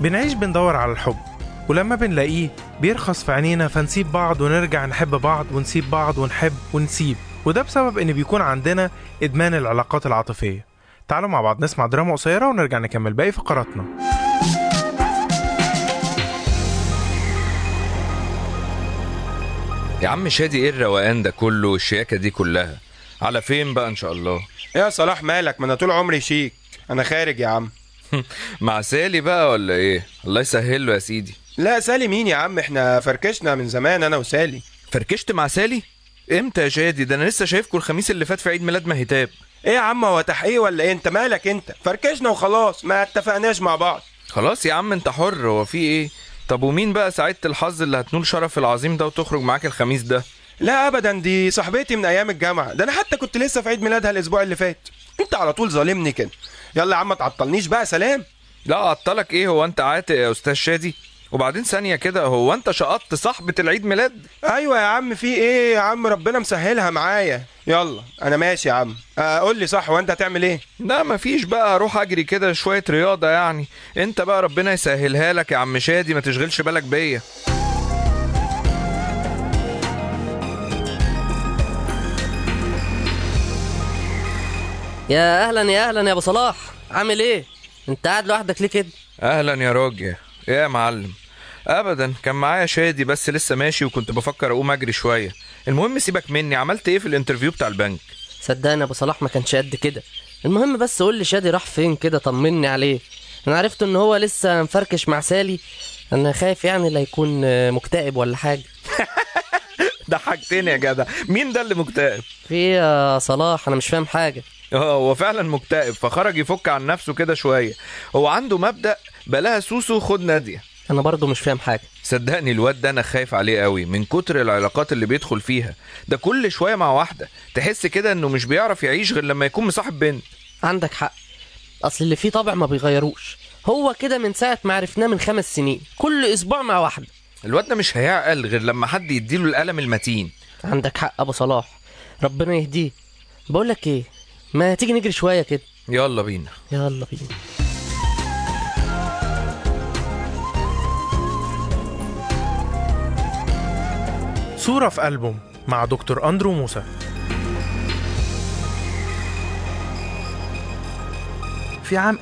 بنعيش بندور على الحب ولما بنلاقيه بيرخص في عينينا فنسيب بعض ونرجع نحب بعض ونسيب بعض ونحب ونسيب وده بسبب ان بيكون عندنا ادمان العلاقات العاطفيه تعالوا مع بعض نسمع دراما قصيره ونرجع نكمل باقي فقراتنا يا عم شادي ايه الروقان ده كله والشياكه دي كلها على فين بقى ان شاء الله ايه يا صلاح مالك ما انا طول عمري شيك انا خارج يا عم مع سالي بقى ولا ايه الله يسهل له يا سيدي لا سالي مين يا عم احنا فركشنا من زمان انا وسالي فركشت مع سالي امتى يا شادي ده انا لسه شايفكوا الخميس اللي فات في عيد ميلاد مهتاب ايه يا عم هو تحقيق ولا ايه انت مالك انت فركشنا وخلاص ما اتفقناش مع بعض خلاص يا عم انت حر هو في ايه طب ومين بقى سعاده الحظ اللي هتنول شرف العظيم ده وتخرج معاك الخميس ده لا ابدا دي صاحبتي من ايام الجامعه ده انا حتى كنت لسه في عيد ميلادها الاسبوع اللي فات انت على طول ظالمني كده يلا يا عم ما تعطلنيش بقى سلام لا عطلك ايه هو انت عاتق يا استاذ شادي وبعدين ثانيه كده هو انت شقطت صاحبه العيد ميلاد ايوه يا عم في ايه يا عم ربنا مسهلها معايا يلا انا ماشي يا عم آه، قول لي صح وانت هتعمل ايه لا مفيش بقى اروح اجري كده شويه رياضه يعني انت بقى ربنا يسهلها لك يا عم شادي ما تشغلش بالك بيا يا اهلا يا اهلا يا ابو صلاح عامل ايه انت قاعد لوحدك ليه كده اهلا يا راجل ايه يا معلم ابدا كان معايا شادي بس لسه ماشي وكنت بفكر اقوم اجري شويه المهم سيبك مني عملت ايه في الانترفيو بتاع البنك صدقني يا ابو صلاح ما كانش قد كده المهم بس قول لي شادي راح فين كده طمني عليه انا عرفت ان هو لسه مفركش مع سالي انا خايف يعني لا يكون آه، مكتئب ولا حاجه ضحكتني يا جدع مين ده اللي مكتئب في ايه يا صلاح انا مش فاهم حاجه اه هو فعلا مكتئب فخرج يفك عن نفسه كده شويه هو عنده مبدا بلاها سوسو خد ناديه انا برضو مش فاهم حاجه صدقني الواد ده انا خايف عليه قوي من كتر العلاقات اللي بيدخل فيها ده كل شويه مع واحده تحس كده انه مش بيعرف يعيش غير لما يكون مصاحب بنت عندك حق اصل اللي فيه طبع ما بيغيروش هو كده من ساعه ما عرفناه من خمس سنين كل اسبوع مع واحده الواد ده مش هيعقل غير لما حد يديله القلم المتين عندك حق ابو صلاح ربنا يهديه بقول لك ايه ما تيجي نجري شويه كده يلا بينا يلا بينا صورة في ألبوم مع دكتور أندرو موسى في عام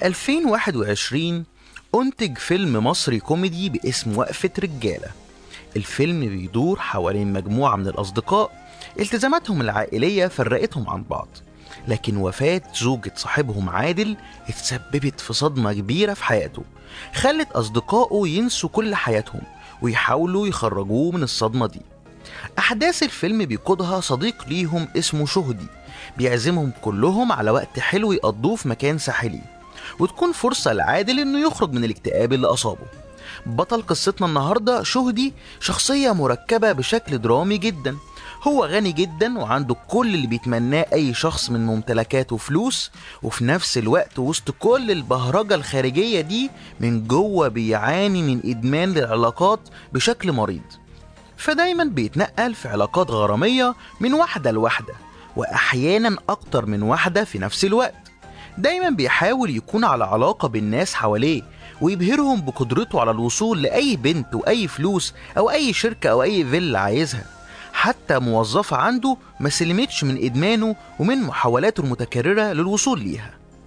2021 أنتج فيلم مصري كوميدي باسم وقفة رجالة الفيلم بيدور حوالين مجموعة من الأصدقاء التزاماتهم العائلية فرقتهم عن بعض لكن وفاة زوجة صاحبهم عادل اتسببت في صدمة كبيرة في حياته خلت أصدقائه ينسوا كل حياتهم ويحاولوا يخرجوه من الصدمة دي أحداث الفيلم بيقودها صديق ليهم اسمه شهدي بيعزمهم كلهم على وقت حلو يقضوه في مكان ساحلي وتكون فرصة لعادل إنه يخرج من الاكتئاب اللي أصابه بطل قصتنا النهاردة شهدي شخصية مركبة بشكل درامي جدا هو غني جدا وعنده كل اللي بيتمناه أي شخص من ممتلكات وفلوس وفي نفس الوقت وسط كل البهرجة الخارجية دي من جوه بيعاني من إدمان للعلاقات بشكل مريض فدايما بيتنقل في علاقات غرامية من واحدة لواحدة وأحيانا أكتر من واحدة في نفس الوقت دايما بيحاول يكون على علاقة بالناس حواليه ويبهرهم بقدرته على الوصول لأي بنت وأي فلوس أو أي شركة أو أي فيلا عايزها حتى موظفة عنده ما سلمتش من إدمانه ومن محاولاته المتكررة للوصول ليها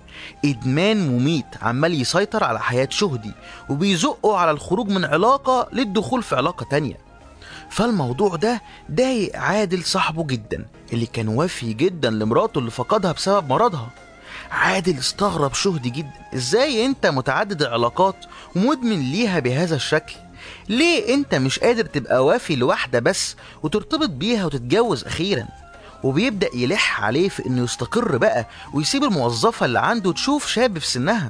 إدمان مميت عمال يسيطر على حياة شهدي وبيزقه على الخروج من علاقة للدخول في علاقة تانية فالموضوع ده ضايق عادل صاحبه جدا اللي كان وافي جدا لمراته اللي فقدها بسبب مرضها عادل استغرب شهدي جدا ازاي انت متعدد العلاقات ومدمن ليها بهذا الشكل ليه انت مش قادر تبقى وافي لواحدة بس وترتبط بيها وتتجوز اخيرا وبيبدأ يلح عليه في انه يستقر بقى ويسيب الموظفة اللي عنده تشوف شاب في سنها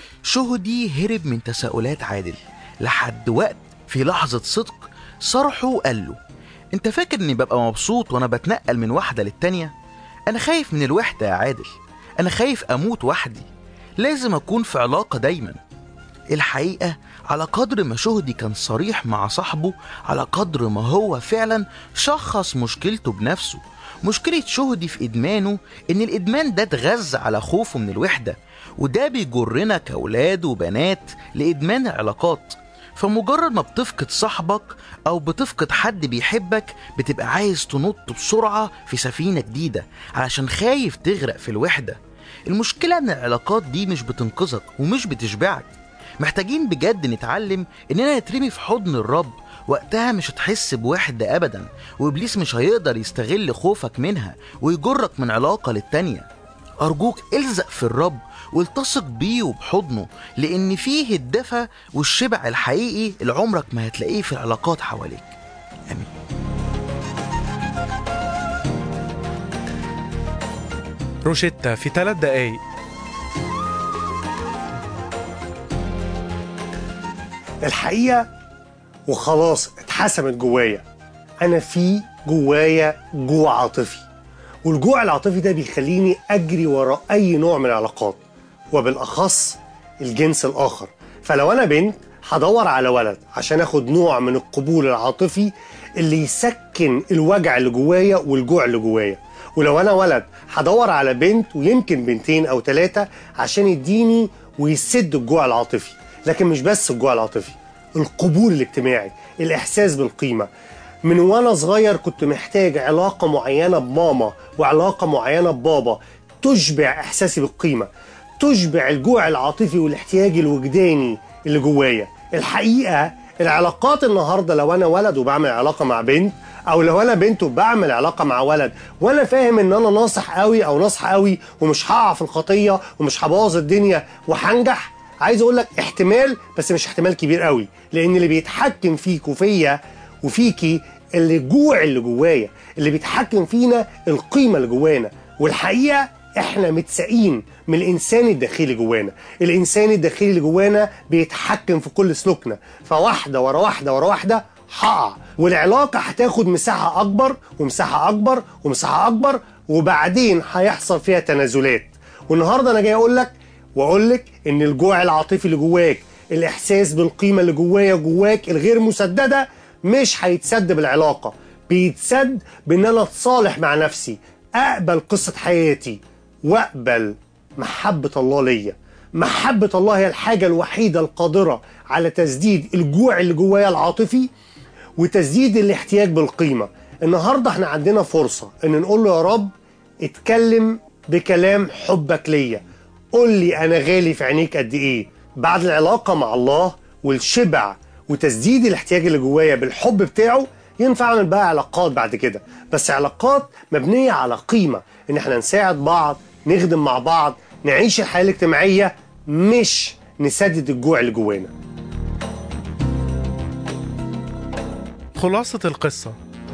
شهدي هرب من تساؤلات عادل لحد وقت في لحظة صدق صرحه وقال له انت فاكر اني ببقى مبسوط وانا بتنقل من واحدة للتانية انا خايف من الوحدة يا عادل انا خايف اموت وحدي لازم اكون في علاقة دايما الحقيقة على قدر ما شهدي كان صريح مع صاحبه على قدر ما هو فعلا شخص مشكلته بنفسه مشكلة شهدي في إدمانه إن الإدمان ده اتغذى على خوفه من الوحدة وده بيجرنا كأولاد وبنات لإدمان العلاقات فمجرد ما بتفقد صاحبك أو بتفقد حد بيحبك بتبقى عايز تنط بسرعة في سفينة جديدة علشان خايف تغرق في الوحدة المشكلة إن العلاقات دي مش بتنقذك ومش بتشبعك محتاجين بجد نتعلم إننا نترمي في حضن الرب وقتها مش هتحس بوحدة أبدا وإبليس مش هيقدر يستغل خوفك منها ويجرك من علاقة للتانية أرجوك الزق في الرب والتصق بيه وبحضنه لأن فيه الدفى والشبع الحقيقي اللي عمرك ما هتلاقيه في العلاقات حواليك آمين روشيتا في ثلاث دقايق الحقيقه وخلاص اتحسمت جوايا انا في جوايا جوع عاطفي والجوع العاطفي ده بيخليني اجري ورا اي نوع من العلاقات وبالاخص الجنس الاخر فلو انا بنت هدور على ولد عشان اخد نوع من القبول العاطفي اللي يسكن الوجع اللي جوايا والجوع اللي جوايا ولو انا ولد هدور على بنت ويمكن بنتين او ثلاثه عشان يديني ويسد الجوع العاطفي لكن مش بس الجوع العاطفي القبول الاجتماعي الاحساس بالقيمه من وانا صغير كنت محتاج علاقه معينه بماما وعلاقه معينه ببابا تشبع احساسي بالقيمه تشبع الجوع العاطفي والاحتياج الوجداني اللي جوايا الحقيقه العلاقات النهارده لو انا ولد وبعمل علاقه مع بنت او لو انا بنت وبعمل علاقه مع ولد وانا فاهم ان انا ناصح قوي او ناصح قوي ومش هقع في الخطيه ومش هبوظ الدنيا وهنجح عايز اقول لك احتمال بس مش احتمال كبير قوي لان اللي بيتحكم فيك وفيا وفيكي اللي الجوع اللي جوايا اللي بيتحكم فينا القيمه اللي جوانا والحقيقه احنا متساقين من الانسان الداخلي جوانا الانسان الداخلي اللي جوانا بيتحكم في كل سلوكنا فواحده ورا واحده ورا واحده هقع والعلاقه هتاخد مساحه اكبر ومساحه اكبر ومساحه اكبر وبعدين هيحصل فيها تنازلات والنهارده انا جاي اقول لك واقول لك ان الجوع العاطفي اللي جواك الاحساس بالقيمه اللي جوايا جواك الغير مسدده مش هيتسد بالعلاقه بيتسد بان انا اتصالح مع نفسي اقبل قصه حياتي واقبل محبه الله ليا محبه الله هي الحاجه الوحيده القادره على تسديد الجوع اللي جوايا العاطفي وتسديد الاحتياج بالقيمه النهارده احنا عندنا فرصه ان نقول له يا رب اتكلم بكلام حبك ليا قول لي انا غالي في عينيك قد ايه بعد العلاقه مع الله والشبع وتسديد الاحتياج اللي جوايا بالحب بتاعه ينفع اعمل بقى علاقات بعد كده بس علاقات مبنيه على قيمه ان احنا نساعد بعض نخدم مع بعض نعيش الحياه الاجتماعيه مش نسدد الجوع اللي جوانا خلاصة القصة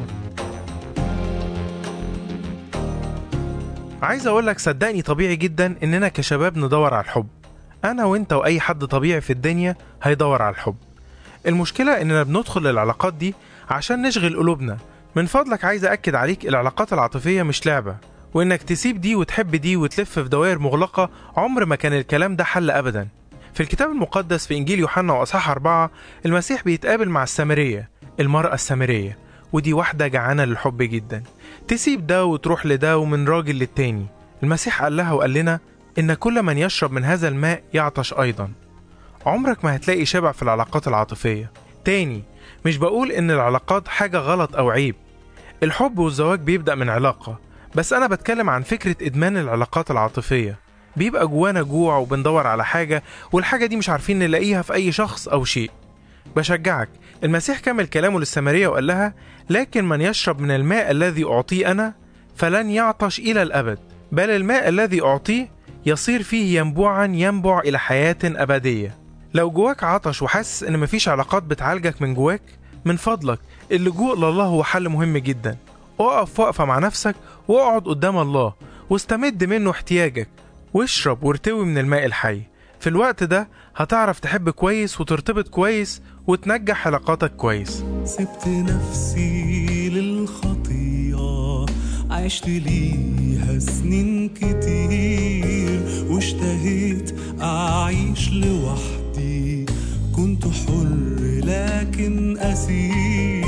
عايز اقول لك صدقني طبيعي جدا اننا كشباب ندور على الحب انا وانت واي حد طبيعي في الدنيا هيدور على الحب المشكلة اننا بندخل العلاقات دي عشان نشغل قلوبنا من فضلك عايز اكد عليك العلاقات العاطفية مش لعبة وانك تسيب دي وتحب دي وتلف في دوائر مغلقة عمر ما كان الكلام ده حل ابدا في الكتاب المقدس في انجيل يوحنا واصحاح أربعة المسيح بيتقابل مع السامرية المرأة السامرية ودي واحدة جعانة للحب جدا تسيب ده وتروح لده ومن راجل للتاني المسيح قال لها وقال لنا إن كل من يشرب من هذا الماء يعطش أيضا عمرك ما هتلاقي شبع في العلاقات العاطفية تاني مش بقول إن العلاقات حاجة غلط أو عيب الحب والزواج بيبدأ من علاقة بس أنا بتكلم عن فكرة إدمان العلاقات العاطفية بيبقى جوانا جوع وبندور على حاجة والحاجة دي مش عارفين نلاقيها في أي شخص أو شيء بشجعك المسيح كمل كلامه للسامرية وقال لها لكن من يشرب من الماء الذي أعطيه أنا فلن يعطش إلى الأبد بل الماء الذي أعطيه يصير فيه ينبوعا ينبع إلى حياة أبدية لو جواك عطش وحاسس إن مفيش علاقات بتعالجك من جواك من فضلك اللجوء لله هو حل مهم جدا اقف وقفة مع نفسك واقعد قدام الله واستمد منه احتياجك واشرب وارتوي من الماء الحي في الوقت ده هتعرف تحب كويس وترتبط كويس وتنجح علاقاتك كويس سبت نفسي للخطية عشت ليها سنين كتير واشتهيت أعيش لوحدي كنت حر لكن أسير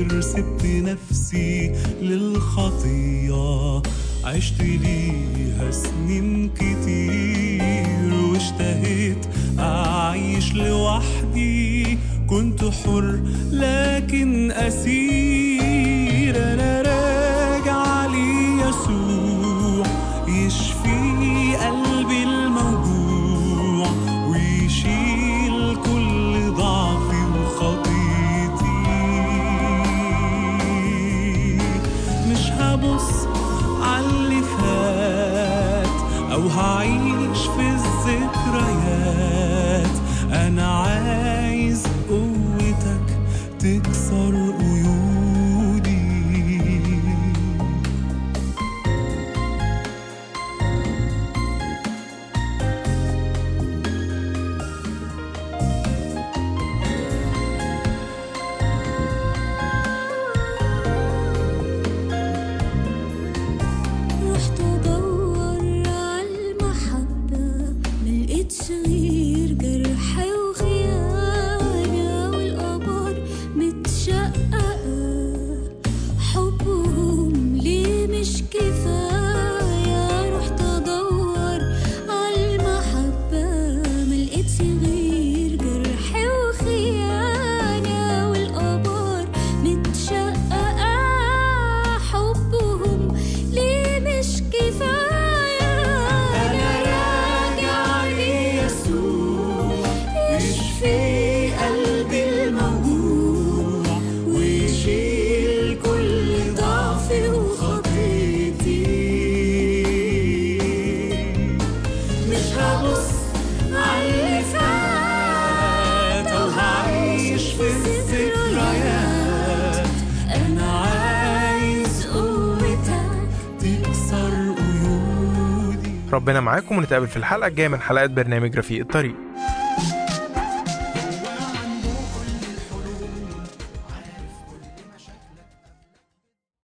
كتير سبت نفسي للخطية عشت ليها سنين كتير واشتهيت أعيش لوحدي كنت حر لكن أسير أنا راجع ليسوع يشفي قلبي الموجوع ويشيل كل ضعفي وخطيتي مش هبص عاللي فات أو هعيش في الذكريات أنا عايز قوتك تكسر قيودي رحت ادور عالمحبة ملقتش غير جرح وخيانة والقمر متشققة حبهم ليه مش كفاية رحت ادور عالمحبة ملقتش غير جرح وخيانة والقمر متشققة حبهم ليه مش كفاية أنا راجع ليسوع يشفي قلبي الموجوع ويشيل كل ضعفي وخطيتي مش هبص عاللي فات أو هعيش في الذكريات أنا عايز قوتك تكسر قيودي ربنا معاكم ونتقابل في الحلقة الجاية من حلقات برنامج رفيق الطريق